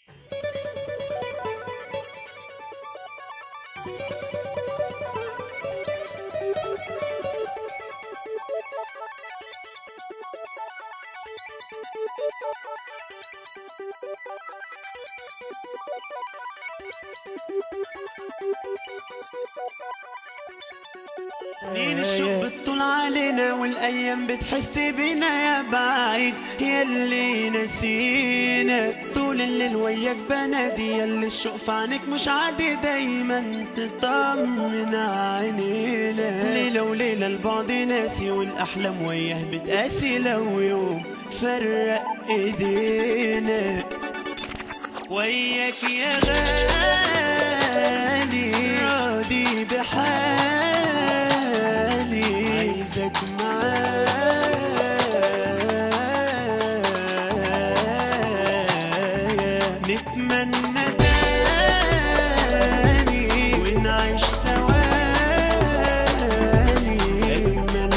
سنين الشوق بتطول علينا والايام بتحس بينا يا بعيد يلي نسينا طول الليل وياك بنادي يلي الشوق في عينك مش عادي دايما تطمن عينينا ليلة وليلة البعد ناسي والاحلام وياه بتقاسي لو يوم فرق ايدينا وياك يا غالي راضي بحالي عايزك معايا نتمنى تاني ونعيش ثواني أجمل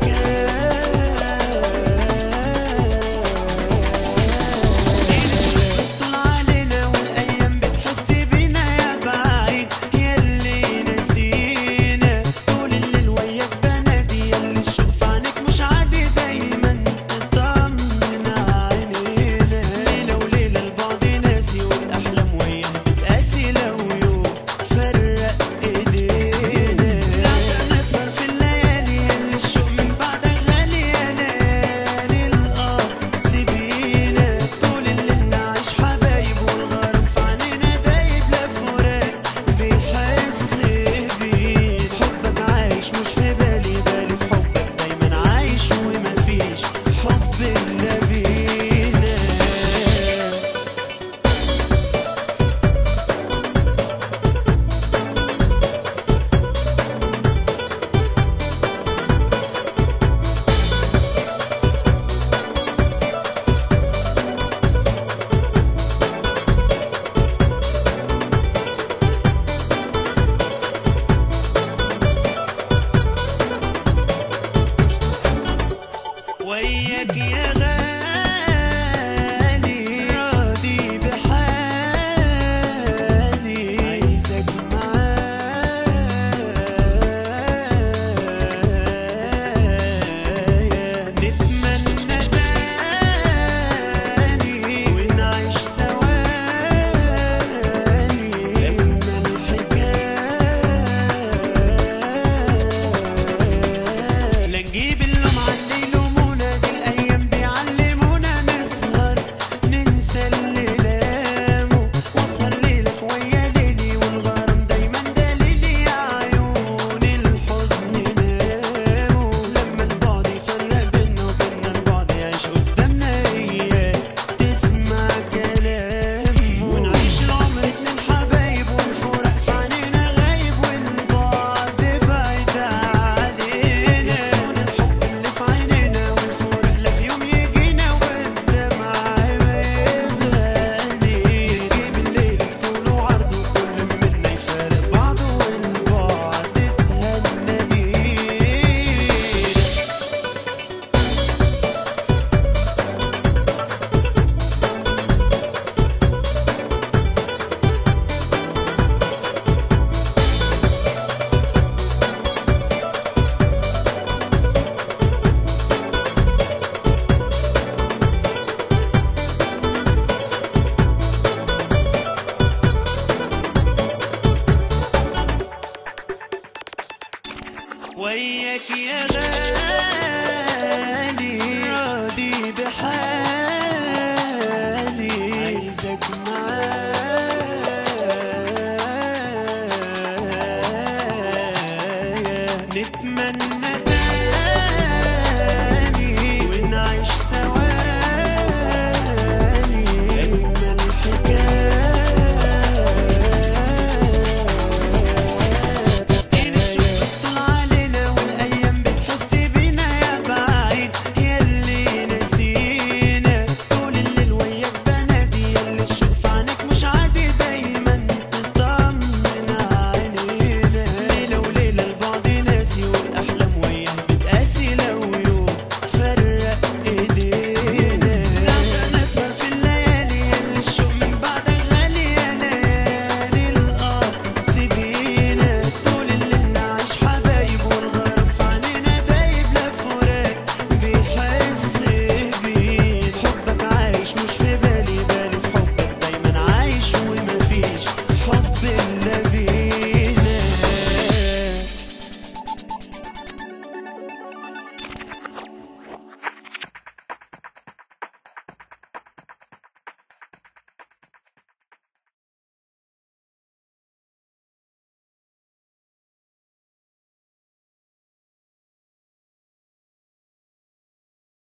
حكاية بتطول علينا والايام بتحس بينا يا بعيد يلي نسينا طول الليل وياك بنادي يلي الشوق في عينك مش عادي دايما تطمن عينينا ليله وليله البعد ناسي والاحلام وياه بتقاسي لو يوم فرق ايدينا نعشق نسهر في الليالي يلي الشوق من بعدك غالي يا ليالي القمر سيبينا طول الليل نعيش حبايب والغرام في عينينا دايب لا فراق بيحس بيه حبك عايش مش في بالي بالي في حبك دايما عايش ومفيش حب الا بينا وياك يا غالي راضي بحالي عايزك معايا نتمنى تاني ونعيش ثواني أجمل حكاية لا نجيب اللوم على يلومونا دي الايام بيعلمونا نسهر ننسى اللي لاموا واسهر ليلك ويا ليلي والغرام دايما دليلي يا عيون الحزن ناموا لما البعد يفرق بينا وبينا البعد يعيش قدامنا اياك تسمع كلامي ونعيش العمر اتنين حبايب والفراق في عينينا غايب والبعد بعيد علينا الحب اللي في عينينا والفراق لا في يوم يجينا والدمع ما يغلي يجيب الليل طول وعرضه كل منا يفارق بعضه والبعد تهنى بينا وياك يا غالي